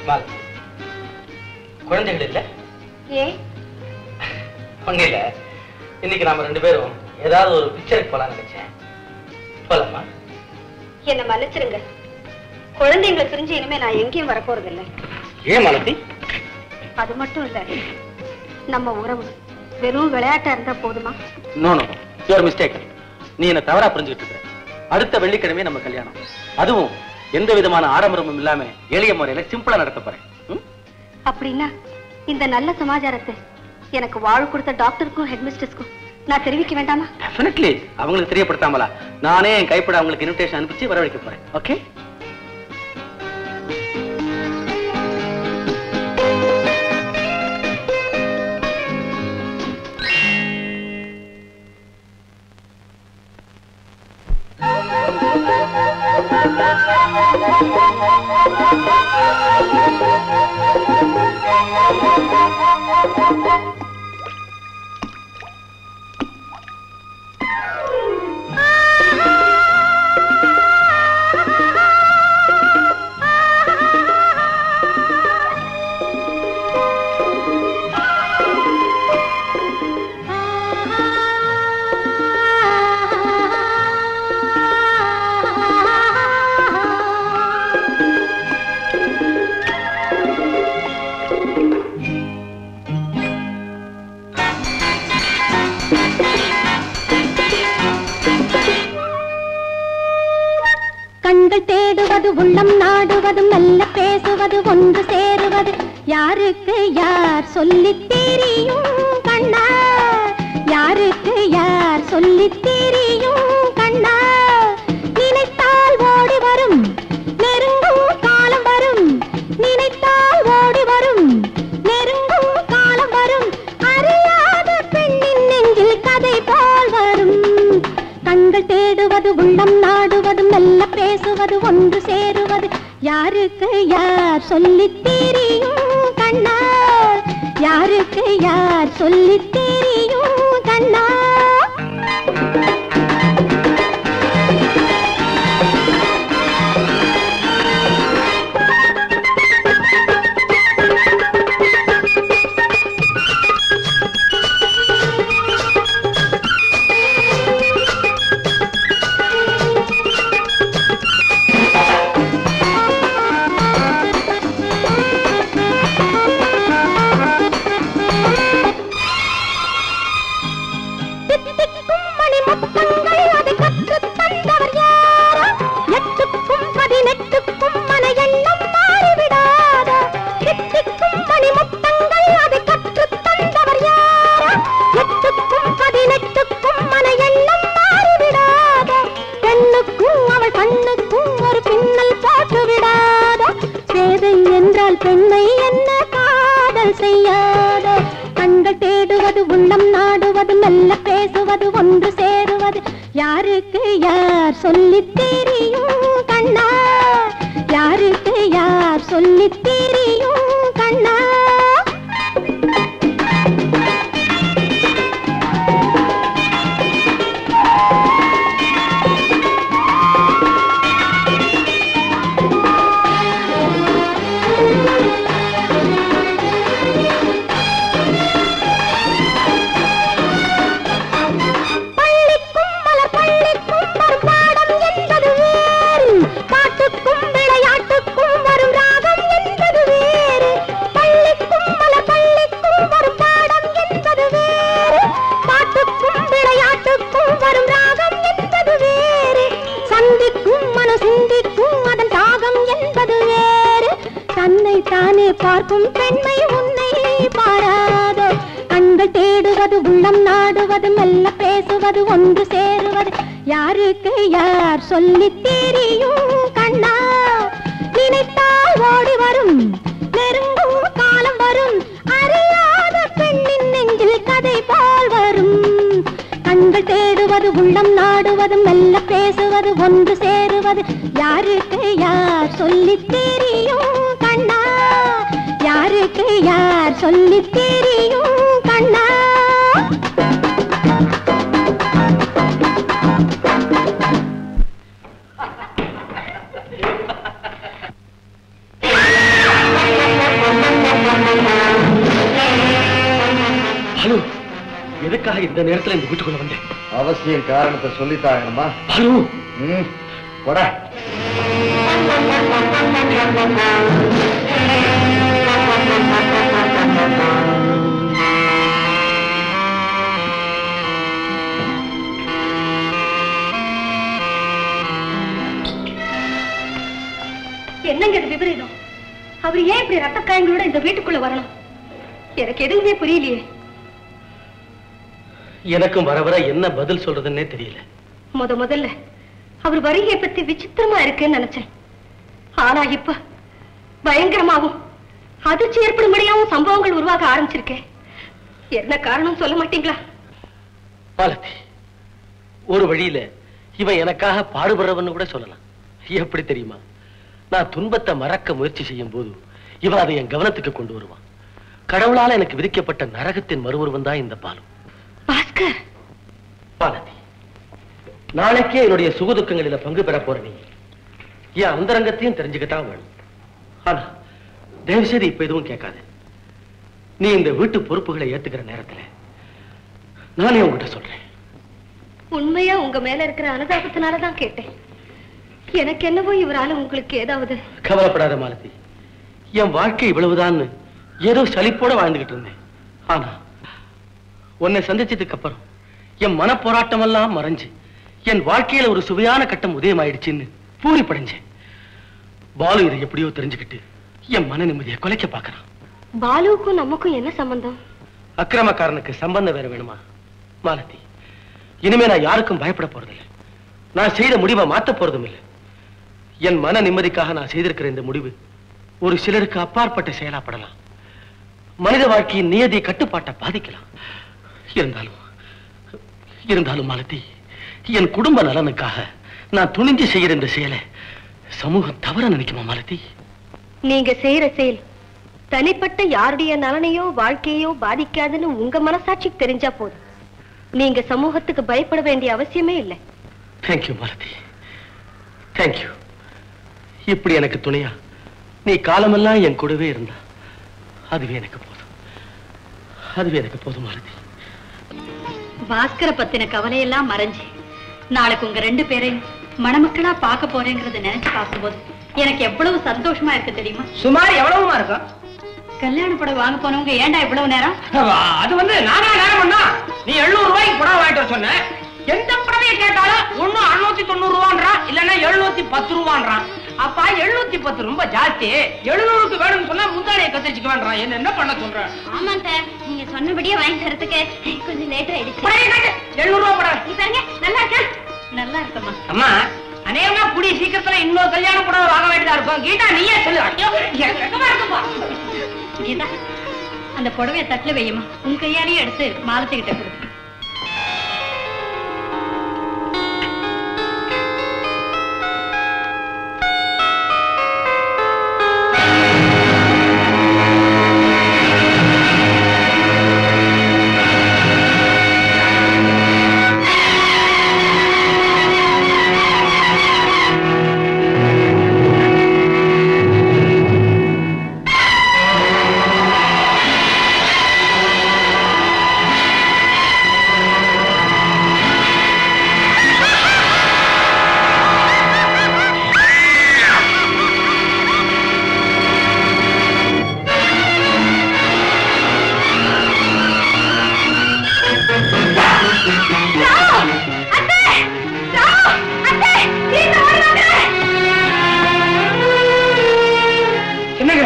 மாலதி குழந்தைகள் இல்ல ஏ ஒண்ணு இல்ல இன்னைக்கு நாம ரெண்டு பேரும் ஏதாவது ஒரு பிக்சருக்கு போலாம் நினைச்சேன் போலாமா என்ன மன்னிச்சிருங்க குழந்தைங்களை பிரிஞ்சு இனிமே நான் எங்கேயும் வரப்போறது இல்ல ஏன் மாலதி அது மட்டும் இல்ல நம்ம உறவு வெறும் விளையாட்டா இருந்தா போதுமா நோ நோ யுவர் மிஸ்டேக் நீ என்ன தவறா புரிஞ்சுக்கிட்டு இருக்க அடுத்த வெள்ளிக்கிழமை நம்ம கல்யாணம் அதுவும் எந்த விதமான ஆடம்பரமும் இல்லாம எளிய முறையில சிம்பிளா நடத்த போறேன் ம்? அப்படின்னா இந்த நல்ல சமாச்சாரத்தை எனக்கு வாழ் கொடுத்த டாக்டருக்கும் ஹெட்மிஸ்டர்ஸ்க்கும் நான் தெரிவிக்க வேண்டாமா டெஃபினெட்லி அவங்களுக்கு தெரியப்படுத்தாமலா நானே என் கைப்பட அவங்களுக்கு இன்விடேஷன் அனுப்பிச்சு வரவழைக்க போறேன் ஓகே கண்கள் தேடுவது உள்ளம் நாடுவது மெல்ல பேசுவது ஒன்று சேருவது யாருக்கு யார் சொல்லித் தெரியும் கண்ணா யாருக்கு யார் சொல்லித் தெரியும் கண்ணா நினைத்தால் ஓடி வரும் நெருங்கும் காலம் வரும் நினைத்தால் ஓடி வரும் நெருங்கும் காலம் வரும் அறியாத பெண்ணின் நெஞ்சில் கதை போல் வரும் கண்கள் தேடுவது உள்ளம் நாடுவது மெல்ல பேசுவது ஒன்று சேருவது யாருக்கு யார் சொல்லித் தெரியும் கண்ணா யாருக்கு யார் சொல்லித் தெரியும் கண்ணா தித்திக்கும் மணி முத்தங்கள் அதை கற்றுத் தந்தவர் யாரோ எட்டுக்கும் பதினெட்டுக்கும் மன எண்ணம் மாறிவிடாதோ தித்திக்கும் மணி முத்தங்கள் அதை கற்றுத் தந்தவர் யாரோ எட்டுக்கும் பதினெட்டுக்கும் மன எண்ணம் மாறிவிடாதோ பெண்ணுக்கும் அவள் கண்ணுக்கும் ஒரு பின்னல் போட்டு விடாதோ பேதை என்றால் பெண்மை என்ன காதல் செய்யாதோ கண்கள் தேடுவது உள்ளம் நாடுவது மெல்ல பேசுவது ஒன்று சேருவது யாருக்கு யார் சொல்லித் தெரியும் கண்ணா யாருக்கு யார் சொல்லித் தெரியும் கண்ணா பள்ளிக்கும் மலர் பள்ளிக்கும் வரும் பாடம் என்பது வேறு பாட்டுக்கும் விளையாட்டுக்கும் வரும் ராகம் என்பது வேறு பள்ளிக்கும் மலர் பள்ளிக்கும் வரும் பாடம் என்பது வேறு பாட்டுக்கும் விளையாட்டுக்கும் வரும் ராகம் என்பது வேறு சந்திக்கும் மனு சிந்திக்கும் அதன் தாகம் என்பது வேறு தன்னை தானே பார்க்கும் பெண்மை உன்னை பாராதோ கண்கள் தேடுவது உள்ளம் நாடுவது மெல்ல பேசுவது ஒன்று சேருவது யாருக்கு யார் சொல்லித் தெரியும் கண்ணா நினைத்தால் ஓடி வரும் நெருங்கும் காலம் வரும் அறியாத பெண்ணின் நெஞ்சில் கதை போல் வரும் கண்கள் தேடுவது உள்ளம் நாடுவது மெல்ல பேசுவது ஒன்று சேருவது யாருக்கு யார் சொல்லித் தெரியும் கண்ணா யாருக்கு யார் சொல்லித் தெரியும் கண்ணா ஆ இந்த நேரத்துல இந்த வீட்டுக்குள்ள வந்தேன் அவசியம் காரணத்தை சொல்லித்தாங்கம்மா பாலு ம் போடா என்னங்க இது விபரீதம் அவர் ஏன் இப்படி ரத்த காயங்களோட இந்த வீட்டுக்குள்ள வரணும் எனக்கு எதுவுமே புரியலையே எனக்கும் வர வர என்ன பதில் சொல்றதுன்னே தெரியல முத முதல்ல அவர் வருகையை பத்தி விசித்திரமா இருக்குன்னு நினைச்சேன் ஆனா இப்ப பயங்கரமாவும் அதிர்ச்சி ஏற்படும்படியாவும் சம்பவங்கள் உருவாக ஆரம்பிச்சிருக்கேன் என்ன காரணம் சொல்ல மாட்டீங்களா பாலத்தி ஒரு வழியில இவன் எனக்காக பாடுபடுறவன்னு கூட சொல்லலாம் எப்படி தெரியுமா நான் துன்பத்தை மறக்க முயற்சி செய்யும் போது இவன் அதை என் கவனத்துக்கு கொண்டு வருவான் கடவுளால எனக்கு விதிக்கப்பட்ட நரகத்தின் மறுவுருவம் தான் இந்த பாலம் பாஸ்கர் பாலதி நாளைக்கே என்னுடைய சுகதுக்கங்களில பங்கு பெற போற நீ என் அந்தரங்கத்தையும் தெரிஞ்சுக்கத்தான் வேணும் ஆனா தயவு செய்து இப்ப எதுவும் கேட்காத நீ இந்த வீட்டு பொறுப்புகளை ஏத்துக்கிற நேரத்துல நானே உங்ககிட்ட சொல்றேன் உண்மையா உங்க மேல இருக்கிற அனுதாபத்தினாலதான் கேட்டேன் எனக்கு என்னவோ இவரால உங்களுக்கு ஏதாவது கவலைப்படாத மாலதி என் வாழ்க்கை இவ்வளவுதான்னு ஏதோ சலிப்போட வாழ்ந்துகிட்டு இருந்தேன் ஆனா உன்னை சந்திச்சதுக்கு அப்புறம் என் மனப்போராட்டம் எல்லாம் மறைஞ்சு என் வாழ்க்கையில ஒரு சுவையான கட்டம் உதயமாயிடுச்சுன்னு பூரி படைஞ்சேன் பாலு இதை எப்படியோ தெரிஞ்சுக்கிட்டு என் மன நிம்மதியை குலைக்க பார்க்கறான் பாலுவுக்கும் நமக்கும் என்ன சம்பந்தம் அக்கிரமக்காரனுக்கு சம்பந்தம் வேற வேணுமா மாலதி இனிமே நான் யாருக்கும் பயப்பட போறதில்லை நான் செய்த முடிவை மாத்த போறதும் இல்லை என் மன நிம்மதிக்காக நான் செய்திருக்கிற இந்த முடிவு ஒரு சிலருக்கு அப்பாற்பட்ட செயலாப்படலாம் மனித வாழ்க்கையின் நியதி கட்டுப்பாட்டை பாதிக்கலாம் இருந்தாலும் இருந்தாலும் மாலதி என் குடும்ப நலனுக்காக நான் துணிஞ்சு செய்யற இந்த செயலை சமூகம் தவற நினைக்குமா மாலதி நீங்க செய்யற செயல் தனிப்பட்ட யாருடைய நலனையோ வாழ்க்கையோ பாதிக்காதுன்னு உங்க மனசாட்சிக்கு தெரிஞ்சா போதும் நீங்க சமூகத்துக்கு பயப்பட வேண்டிய அவசியமே இல்லை தேங்க்யூ மாலதி தேங்க்யூ இப்படி எனக்கு துணையா நீ காலமெல்லாம் என் கூடவே இருந்தா அதுவே எனக்கு போதும் அதுவே எனக்கு போதும் மாலதி பாஸ்கர பத்தின கவலையெல்லாம் மறைஞ்சு நாளைக்கு உங்க ரெண்டு பேரையும் மணமக்களா பார்க்க போறேங்கிறத நினைச்சு பார்க்கும்போது எனக்கு எவ்வளவு சந்தோஷமா இருக்கு தெரியுமா சுமார் எவ்வளவுமா இருக்கும் கல்யாண படம் வாங்க போனவங்க ஏன்டா இவ்வளவு நேரம் அது வந்து நானா நேரம் பண்ணா நீ எழுநூறு ரூபாய்க்கு புடவை வாங்கிட்டு வர சொன்ன எந்த புடவையை கேட்டாலும் ஒண்ணு அறுநூத்தி தொண்ணூறு ரூபான்றான் இல்லன்னா எழுநூத்தி பத்து ரூபான்றான் அப்பா எழுநூத்தி பத்து ரொம்ப ஜாஸ்தி எழுநூறுக்கு வேணும்னு சொன்னா முந்தானையை கத்திரிச்சுக்க வேண்டாம் என்ன என்ன பண்ண சொல்ற ஆமாங்க நீங்க சொன்னபடியே வாங்கி தரதுக்கு கொஞ்சம் லேட் ஆயிடுச்சு புடவை காட்டு, எழுநூறு ரூபா புடவை நீ பாருங்க நல்லா இருக்கா நல்லா இருக்கம்மா அம்மா அநேகமா கூடிய சீக்கிரத்துல இன்னொரு கல்யாண புடவை வாங்க வேண்டியதா இருக்கும் கீதா நீயே சொல்லு ஐயோ எனக்கு வெக்கமா இருக்குப்பா கீதா அந்த புடவைய தட்டுல வையுமா உன் கையாலேயே எடுத்து மாலத்துக்கிட்ட கொடு என்னங்க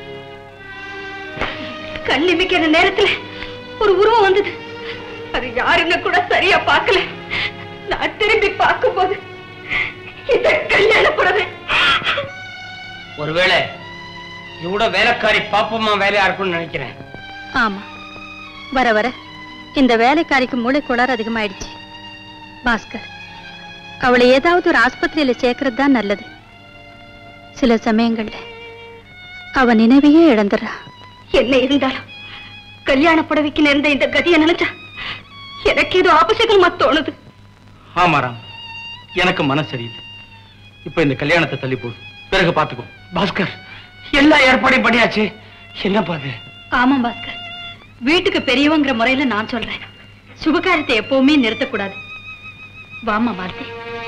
கண் நிமிக்கிற நேரத்துல ஒரு உருவம் வந்தது அது யாருன்னு கூட சரியா பார்க்கல நான் திரும்பி பார்க்கும்போது இந்த கல்யாண புடவை ஒருவேளை இவ்வளோ வேலைக்காரி பாப்பம்மா வேலையா இருக்கும்னு நினைக்கிறேன் ஆமா வர வர இந்த வேலைக்காரிக்கு மூளை கோளாறு அதிகமாயிடுச்சு பாஸ்கர் அவளை ஏதாவது ஒரு ஆஸ்பத்திரியில சேர்க்கறது தான் நல்லது சில சமயங்கள்ல அவ நினைவையே இழந்துடுறா என்ன இருந்தாலும் கல்யாண புடவைக்கு நேர்ந்த இந்த கதியை நினைச்சா எனக்கு ஏதோ ஆபசகரமா தோணுது ஆமாராம் எனக்கு மனசு சரியில்லை இப்ப இந்த கல்யாணத்தை தள்ளி போடு பிறகு பாத்துக்கோ பாஸ்கர் எல்லா ஏற்பாடையும் பண்ணியாச்சு என்ன பாது ஆமா பாஸ்கர் வீட்டுக்கு பெரியவங்கிற முறையில நான் சொல்றேன் சுபகாரியத்தை எப்பவுமே நிறுத்தக்கூடாது வாமா மாலதி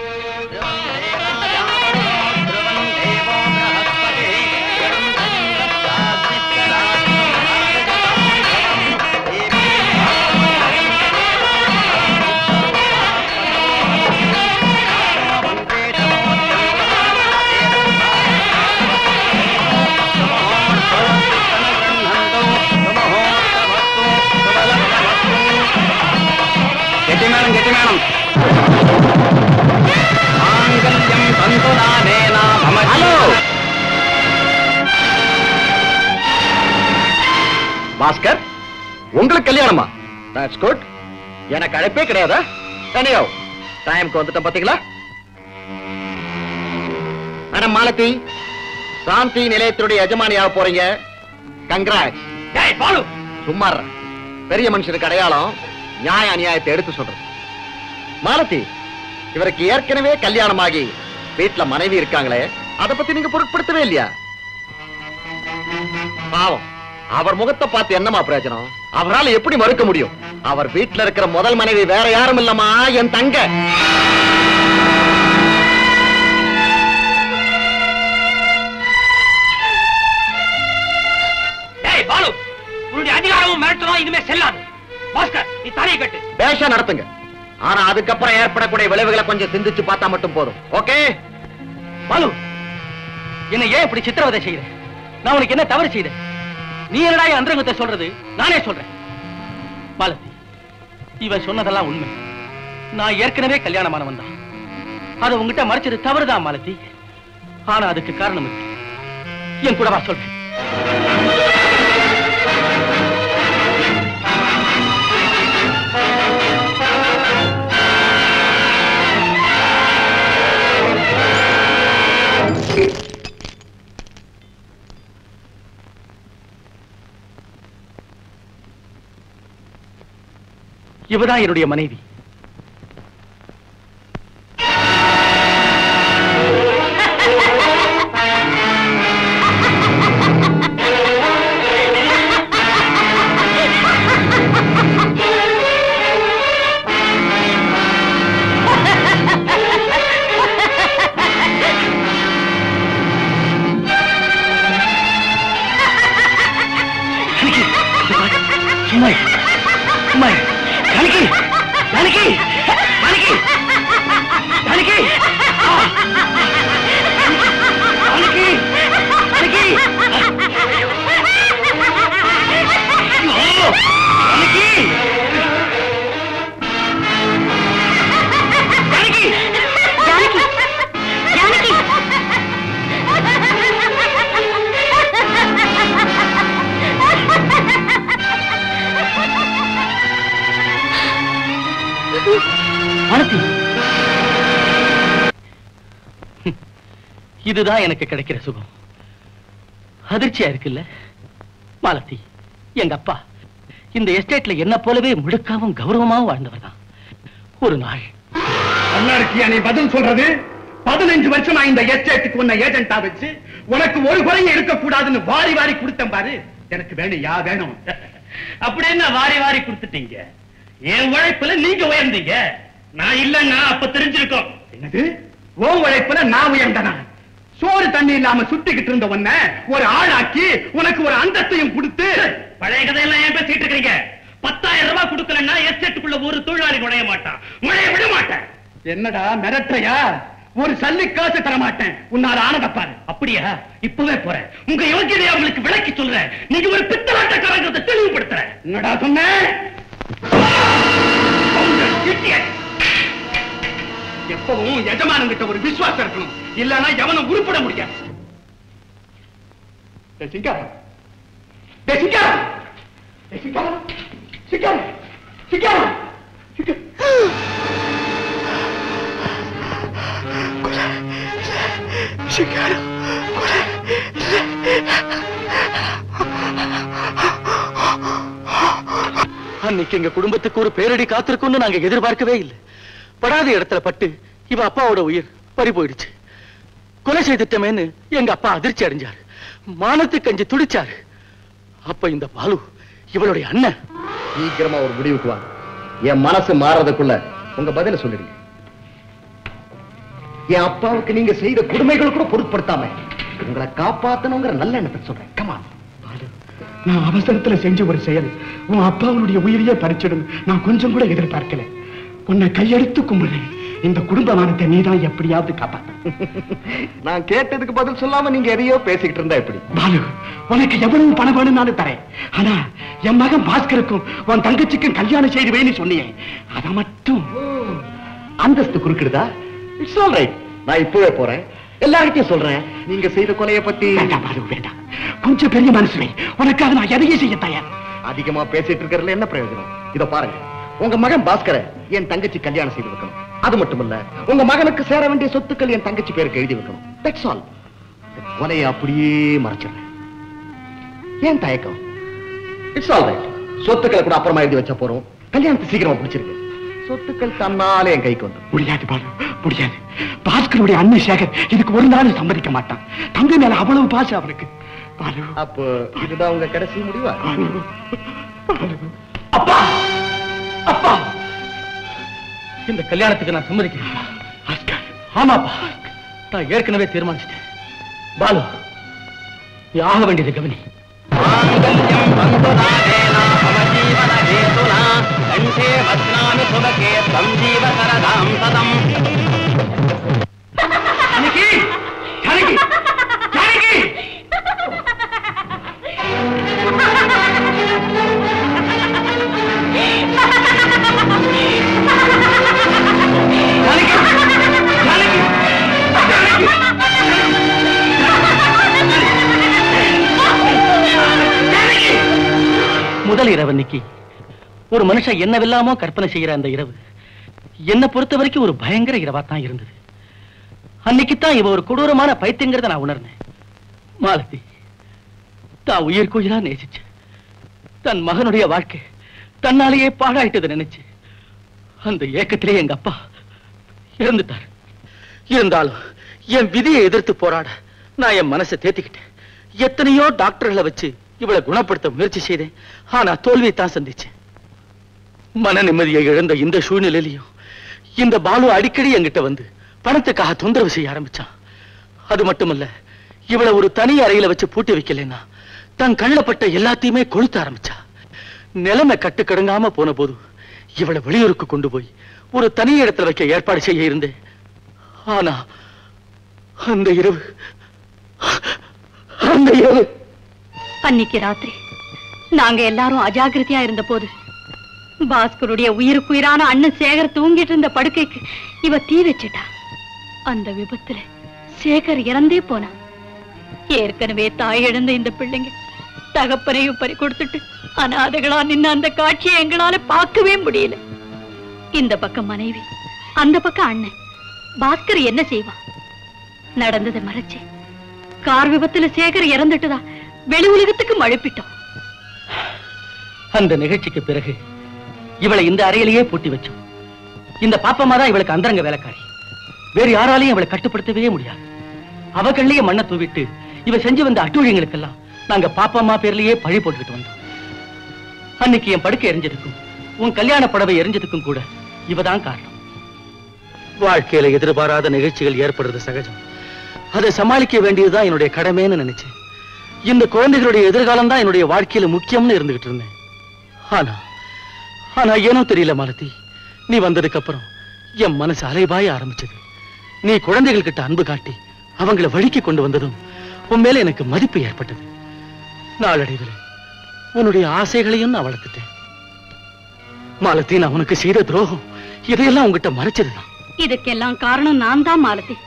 గట్టి మేడం గట్టి మేడం మాంగళ్యం తంతునానేన మమ హలో பாஸ்கர் உங்களுக்கு கல்யாணமா தட்ஸ் குட் எனக்கு அழைப்பே கிடையாதா தனியோ டைம்க்கு வந்துட்டேன் பாத்தீங்களா மேடம் மாலதி சாந்தி நிலையத்தினுடைய எஜமானியாக போறீங்க கங்க்ராட்ஸ் டேய் பாலு சும்மா இருடா. பெரிய மனுஷனுக்கு அடையாளம் நியாய அநியாயத்தை எடுத்து சொல்றது மாலதி இவருக்கு ஏற்கனவே கல்யாணமாகி வீட்டுல மனைவி இருக்காங்களே அத பத்தி நீங்க பொருட்படுத்தவே இல்லையா பாவம் அவர் முகத்தை பார்த்து என்னமா பிரயோஜனம் அவரால் எப்படி மறுக்க முடியும் அவர் வீட்டுல இருக்கிற முதல் மனைவி வேற யாரும் இல்லம்மா என் தங்க டேய் பாலு உன்னுடைய அதிகாரமும் மிரட்டணும் இனிமே செல்லாது பாஸ்கர் நீ தலையை கட்டு பேஷா நடத்துங்க ஆனா அதுக்கப்புறம் ஏற்படக்கூடிய விளைவுகளை கொஞ்சம் சிந்திச்சு பார்த்தா மட்டும் போதும் ஓகே பாலு என்னை ஏன் இப்படி சித்திரவதை செய்யற நான் உனக்கு என்ன தவறு செய்தேன் நீ என்னடா என் அந்தரங்கத்தை சொல்றது நானே சொல்றேன் மாலதி இவன் சொன்னதெல்லாம் உண்மை நான் ஏற்கனவே கல்யாணமானவன் தான் அதை உங்ககிட்ட மறைச்சது தவறுதான் மாலதி ஆனா அதுக்கு காரணம் இருக்கு என் கூட வா சொல்றேன் இவதான் என்னுடைய மனைவி சும்மா இரு. சும்மா இரு. ஜானகி ஜானகி ஜானகி ஜானகி ஆ. ஜானகி ஜானகி ஐயோ, ஜானகி ஜானகி ஜானகி ஜானகி மாலதி இதுதான் எனக்கு கிடைக்கிற சுகம் அதிர்ச்சியா இருக்குல்ல மாலதி எங்க அப்பா இந்த எஸ்டேட்ல என்ன போலவே முழுக்காவும் கௌரவமாவும் வாழ்ந்தவர் தான் ஒரு நாள் அண்ணாருக்கியா நீ பதில் சொல்றது பதினஞ்சு வருஷமா இந்த எஸ்டேட்டுக்கு உன்னை ஏஜென்டா வச்சு உனக்கு ஒரு குறையும் இருக்கக்கூடாதுன்னு வாரி வாரி கொடுத்தேன் பாரு எனக்கு வேணும் யா வேணும் அப்படி என்ன வாரி வாரி கொடுத்துட்டீங்க என் உழைப்புல நீங்க உயர்ந்தீங்க நான் இல்லன்னா அப்ப தெரிஞ்சிருக்கோம் என்னது உன் உழைப்புல நான் உயர்ந்தனா சோறு தண்ணி இல்லாம சுத்திக்கிட்டு இருந்த உன்ன ஒரு ஆளாக்கி உனக்கு ஒரு அந்தஸ்தையும் கொடுத்து பழைய கதையெல்லாம் ஏன் பேசிட்டு இருக்கீங்க பத்தாயிரம் ரூபாய் கொடுக்கலன்னா எஸ்டேட்டுக்குள்ள ஒரு தொழிலாளி நுழைய மாட்டான் நுழைய விட மாட்டேன் என்னடா மிரட்டுறையா ஒரு சல்லி காசு தர மாட்டேன் உன்னால ஆனத பாரு அப்படியா இப்பவே போறேன் உங்க யோகியதை அவங்களுக்கு விளக்கி சொல்றேன் நீங்க ஒரு பித்தலாட்டக்காரங்கிறத தெளிவுபடுத்துறேன் என்னடா சொன்னேன் idiot. எப்பவும் எஜமானங்கிட்ட ஒரு விசுவாசம் இருக்கணும் இல்லன்னா எவனும் உருப்பட முடியாது டேய் சிங்காரம். டேய் சிங்காரம். டேய் சிங்காரம். சிங்காரம். சிங்காரம். சிங்காரம். அன்னைக்கு எங்க குடும்பத்துக்கு ஒரு பேரடி காத்திருக்கும்னு நாங்க எதிர்பார்க்கவே இல்லை படாத இடத்துல பட்டு இவ அப்பாவோட உயிர் பறி போயிடுச்சு கொலை செய்துட்டமேன்னு எங்க அப்பா அதிர்ச்சி அடைஞ்சாரு மானத்து கஞ்சி துடிச்சாரு அப்ப இந்த பாலு இவளுடைய அண்ணன் சீக்கிரமா ஒரு முடிவுக்கு வா என் மனசு மாறதுக்குள்ள உங்க பதில சொல்லிடுங்க என் அப்பாவுக்கு நீங்க செய்த கொடுமைகள் கூட பொருட்படுத்தாம உங்களை காப்பாத்தணுங்கிற நல்ல எண்ணத்தை சொல்றேன் கமா நான் அவசரத்துல செஞ்ச ஒரு செயல் உன் அப்பாவுடைய உயிரையே பறிச்சிடும் நான் கொஞ்சம் கூட எதிர்பார்க்கல உன்னை கையெடுத்து கும்பிடுறேன் இந்த குடும்பமானத்தை நீதான் எப்படியாவது காப்பாத்த நான் கேட்டதுக்கு பதில் சொல்லாம நீங்க எதையோ பேசிக்கிட்டு இருந்தா எப்படி பாலு உனக்கு எவ்வளவு பணம் வேணும்னாலும் தரேன் ஆனா என் மகன் பாஸ்கருக்கும் உன் தங்கச்சிக்கும் கல்யாணம் செய்து வேணும் சொன்னியே அத மட்டும் அந்தஸ்து குறுக்கிடுதா இட்ஸ் ஆல் ரைட் நான் இப்பவே போறேன் எல்லார்கிட்டயும் சொல்றேன் நீங்க செய்த கொலைய பத்தி வேண்டாம் பாலு வேண்டாம் கொஞ்சம் பெரிய மனசுவே உனக்காக நான் எதையும் செய்ய தயார் அதிகமா பேசிட்டு இருக்கிறதுல என்ன பிரயோஜனம் இத பாருங்க உங்க மகன் பாஸ்கர என் தங்கச்சி கல்யாணம் செய்து வைக்கணும் அது மட்டும் இல்ல உங்க மகனுக்கு சேர வேண்டிய சொத்துக்கள் என் தங்கச்சி பேருக்கு எழுதி வைக்கணும் தட்ஸ் ஆல் கொலையை அப்படியே மறைச்சிடுறேன் ஏன் தயக்கம் இட்ஸ் ஆல் ரைட் சொத்துக்களை கூட அப்புறமா எழுதி வச்சா போறோம் கல்யாணத்தை சீக்கிரமா பிடிச்சிருக்கு சொத்துக்கள் தன்னாலே என் கைக்கு வந்து முடியாது பாலு முடியாது பாஸ்கருடைய அண்ணன் சேகர் இதுக்கு ஒரு நாள் சம்மதிக்க மாட்டான் தங்க மேல அவ்வளவு பாசம் அவனுக்கு பாலு அப்போ இதுதான் உங்க கடைசி முடிவா பாலு பாலு அப்பா அப்பா இந்த கல்யாணத்துக்கு நான் சம்மதிக்கிறேன் பாஸ்கர் ஆமாப்பா நான் ஏற்கனவே தீர்மானிச்சிட்டேன் பாலு நீ ஆக வேண்டியது கவனி ஜானகி ஜானகி ஜானகி முதல் இரவு அன்னைக்கு ஒரு மனுஷன் என்னவெல்லாமோ கற்பனை செய்யற அந்த இரவு என்னை பொறுத்த வரைக்கும் ஒரு பயங்கர இரவா தான் இருந்தது அன்னைக்கு தான் இவ ஒரு கொடூரமான பைத்தியங்கிறத நான் உணர்ந்தேன் மாலதி தான் உயிர்க்குயிரா நேசிச்சு தன் மகனுடைய வாழ்க்கை தன்னாலேயே பாழாயிட்டதை நினைச்சு அந்த ஏக்கத்திலே எங்க அப்பா இறந்துட்டார் இருந்தாலும் என் விதியை எதிர்த்து போராட நான் என் மனசை தேத்திக்கிட்டேன் எத்தனையோ டாக்டர்களை வச்சு இவளை குணப்படுத்த முயற்சி செய்தேன் ஆனா தோல்வியை தான் சந்திச்சேன் மன நிம்மதியை இழந்த இந்த சூழ்நிலையிலையும் இந்த பாலு அடிக்கடி என்கிட்ட வந்து பணத்துக்காக தொந்தரவு செய்ய ஆரம்பிச்சான் அது மட்டுமல்ல இவளை ஒரு தனி அறையில வச்சு பூட்டி வைக்கலைன்னா தன் கள்ளப்பட்ட எல்லாத்தையுமே கொளுத்த ஆரம்பிச்சா நிலைமை கட்டுக்கடங்காம போன போது இவளை வெளியூருக்கு கொண்டு போய் ஒரு தனி இடத்துல வைக்க ஏற்பாடு செய்ய இருந்தேன் ஆனா அந்த இரவு அந்த இரவு அன்னைக்கு ராத்திரி நாங்க எல்லாரும் அஜாக்கிரதையா இருந்த போது பாஸ்கருடைய உயிருக்குயிரான அண்ணன் சேகர் தூங்கிட்டு இருந்த படுக்கைக்கு இவ தீ வச்சிட்டா அந்த விபத்துல சேகர் இறந்தே போனான் ஏற்கனவே தாய் இழந்த இந்த பிள்ளைங்க தகப்பனையும் பறி கொடுத்துட்டு அனாதைகளா நின்ன அந்த காட்சியை எங்களால பார்க்கவே முடியல இந்த பக்கம் மனைவி அந்த பக்கம் அண்ணன் பாஸ்கர் என்ன செய்வான் நடந்ததை மறைச்சு கார் விபத்துல சேகர் இறந்துட்டுதா வெளி உலகத்துக்கு மழுப்பிட்டோம் அந்த நிகழ்ச்சிக்கு பிறகு இவளை இந்த அறையிலேயே பூட்டி வச்சோம் இந்த பாப்பம்மா தான் இவளுக்கு அந்தரங்க வேலைக்காரி வேறு யாராலையும் இவளை கட்டுப்படுத்தவே முடியாது அவ கண்ணிலேயே மண்ணை தூவிட்டு இவ செஞ்சு வந்த அட்டூழியங்களுக்கெல்லாம் நாங்க பாப்பம்மா பேர்லயே பழி போட்டுக்கிட்டு வந்தோம் அன்னைக்கு என் படுக்கை எரிஞ்சதுக்கும் உன் கல்யாண புடவை எரிஞ்சதுக்கும் கூட இவதான் காரணம் வாழ்க்கையில எதிர்பாராத நிகழ்ச்சிகள் ஏற்படுறது சகஜம் அதை சமாளிக்க வேண்டியதுதான் என்னுடைய கடமைன்னு நினைச்சேன் இந்த குழந்தைகளுடைய எதிர்காலம் தான் என்னுடைய வாழ்க்கையில முக்கியம்னு இருந்துகிட்டு இருந்தேன் ஆனா ஆனா ஏனோ தெரியல மாலதி நீ வந்ததுக்கு அப்புறம் என் மனசு அலைபாய ஆரம்பிச்சது நீ குழந்தைகள் கிட்ட அன்பு காட்டி அவங்கள வழிக்கு கொண்டு வந்ததும் உன் மேல எனக்கு மதிப்பு ஏற்பட்டது நாளடைவில் உன்னுடைய ஆசைகளையும் நான் வளர்த்துட்டேன் மாலதி நான் உனக்கு செய்த துரோகம் இதையெல்லாம் உன்கிட்ட மறைச்சதுதான் இதுக்கெல்லாம் காரணம் நான் தான் மாலதி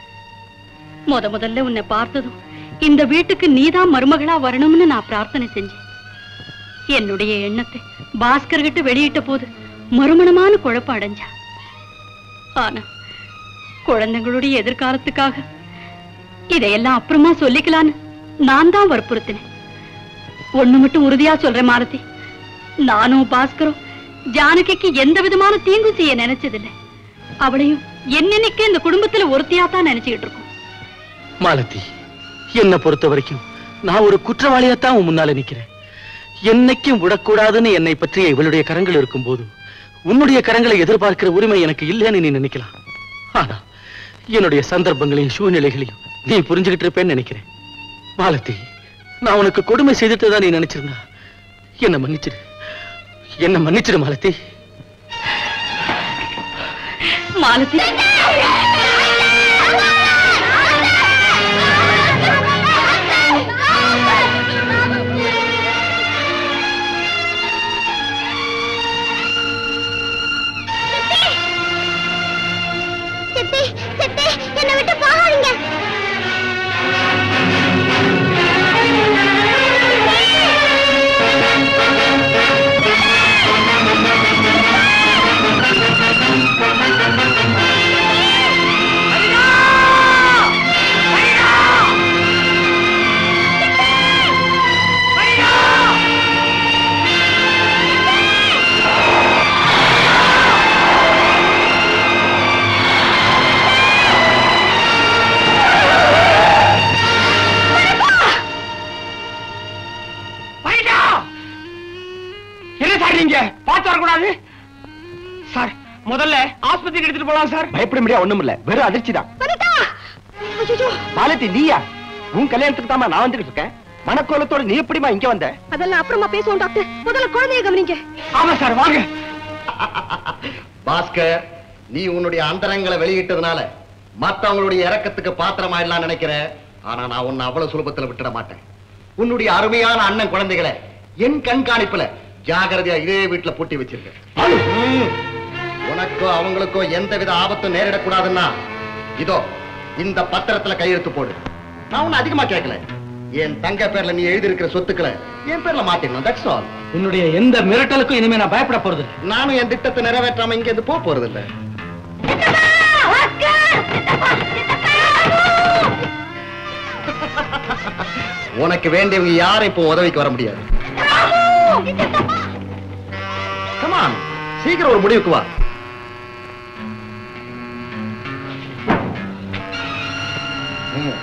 முத முதல்ல உன்னை பார்த்ததும் இந்த வீட்டுக்கு நீதான் மருமகளா வரணும்னு நான் பிரார்த்தனை செஞ்சேன் என்னுடைய எண்ணத்தை பாஸ்கர் கிட்ட வெளியிட்ட போது மறுமணமான குழப்பம் அடைஞ்சா ஆனா குழந்தைங்களுடைய எதிர்காலத்துக்காக இதையெல்லாம் அப்புறமா சொல்லிக்கலான்னு நான் தான் வற்புறுத்தினேன் ஒண்ணு மட்டும் உறுதியா சொல்றேன் மாலதி நானும் பாஸ்கரும் ஜானகிக்கு எந்த விதமான தீங்கும் செய்ய நினைச்சதில்லை அவளையும் என்னன்னைக்கு இந்த குடும்பத்துல ஒருத்தியா தான் நினைச்சுக்கிட்டு இருக்கோம் மாலதி என்னை பொறுத்த வரைக்கும் நான் ஒரு குற்றவாளியாத்தான் உன் முன்னால நிக்கிறேன் என்னைக்கும் விடக்கூடாதுன்னு என்னை பற்றிய இவளுடைய கரங்கள் இருக்கும்போது உன்னுடைய கரங்களை எதிர்பார்க்கிற உரிமை எனக்கு இல்லைன்னு நீ நினைக்கலாம் ஆனா என்னுடைய சந்தர்ப்பங்களையும் சூழ்நிலைகளையும் நீ புரிஞ்சுகிட்டு இருப்பேன்னு நினைக்கிறேன் மாலதி நான் உனக்கு கொடுமை செய்துட்டு தான் நீ நினைச்சிருந்தா என்ன மன்னிச்சிடு என்ன மன்னிச்சிடு மாலதி மாலதி சித்தி சித்தி என்னை விட்டு போகாதீங்க பைடா என்ன சார் நீங்க பார்த்து வரக்கூடாது சார் முதல்ல ஆஸ்பத்திரிக்கு எடுத்துட்டு போலாம் சார் பயப்பட முடியாது ஒண்ணும் இல்ல வெறும் அதிர்ச்சி தான் வனிதா ஐயோ மாலதி நீயா உன் கல்யாணத்துக்கு தாமா நான் வந்துட்டு இருக்கேன் மனக்கோலத்தோட நீ எப்படிமா இங்க வந்த அதெல்லாம் அப்புறமா பேசுவோம் டாக்டர் முதல்ல குழந்தைய கவனிங்க ஆமா சார் வாங்க பாஸ்கர் நீ உன்னுடைய அந்தரங்களை வெளியிட்டதுனால மத்தவங்களுடைய இறக்கத்துக்கு பாத்திரமாயிடலாம் நினைக்கிற ஆனா நான் உன்னை அவ்வளவு சுலபத்துல விட்டுட மாட்டேன் உன்னுடைய அருமையான அண்ணன் குழந்தைகளை என் கண்காணிப்புல ஜாகிரதையா இதே வீட்டுல பூட்டி வச்சிருக்கேன் ம். உனக்கோ அவங்களுக்கோ எந்தவித ஆபத்தும் நேரிடக்கூடாதுன்னா இதோ இந்த பத்திரத்துல கையெழுத்து போடு நான் உன்னை அதிகமா கேட்கல என் தங்க பேர்ல நீ எழுதியிருக்கிற சொத்துக்களை என் பேர்ல மாத்திடணும் தட்ஸ் ஆல் உன்னுடைய எந்த மிரட்டலுக்கும் இனிமே நான் பயப்பட போறது இல்லை. நானும் என் திட்டத்தை நிறைவேற்றாம இங்க இருந்து போக போறது இல்ல உனக்கு வேண்டியவங்க யாரும் இப்போ உதவிக்கு வர முடியாது கமான் சீக்கிரம் ஒரு முடிவுக்கு வா ம்.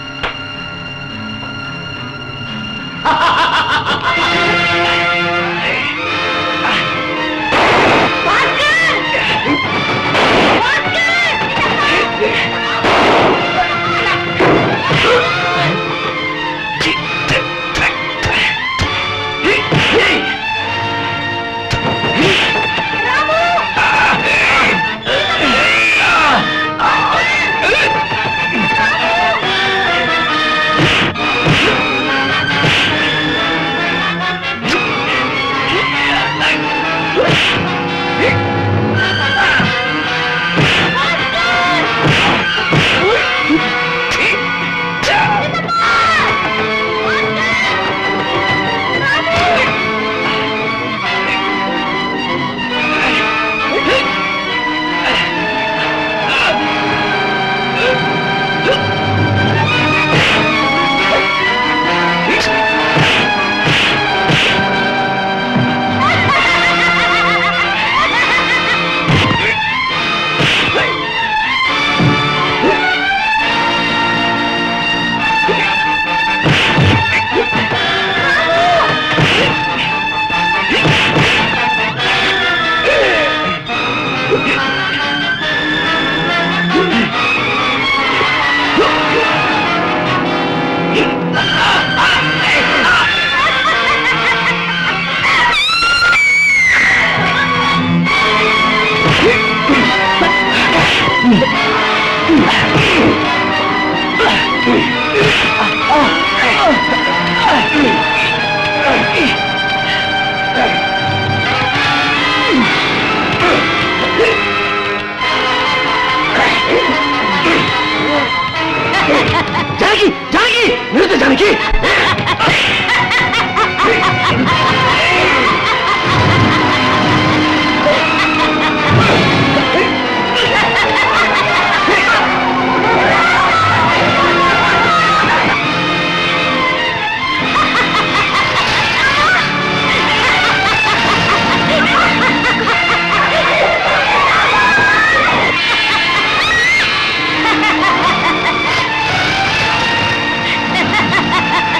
ஜானகி ஜானகி நிறுத்து ஜானகி Ha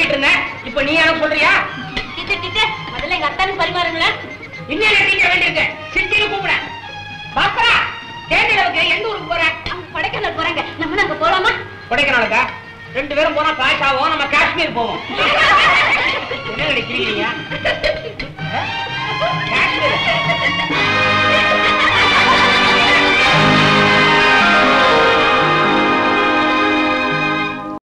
சொல்லிட்டு இருந்தேன் இப்ப நீ எனக்கு சொல்றியா டீச்சர் டீச்சர் முதல்ல எங்க அத்தானுக்கு பரிமாறுங்களேன் இன்னும் என்ன டீச்சர் வேண்டியிருக்கு சிட்டின்னு கூப்பிடுறேன் பாஸ்கரா தேனிலவுக்கு எந்த ஊருக்கு போற கொடைக்கானல் போறாங்க நம்ம அங்க போலாமா கொடைக்கானலுக்கா ரெண்டு பேரும் போனா காசு ஆகும் நம்ம காஷ்மீர் போவோம் என்ன நினைக்கிறீங்க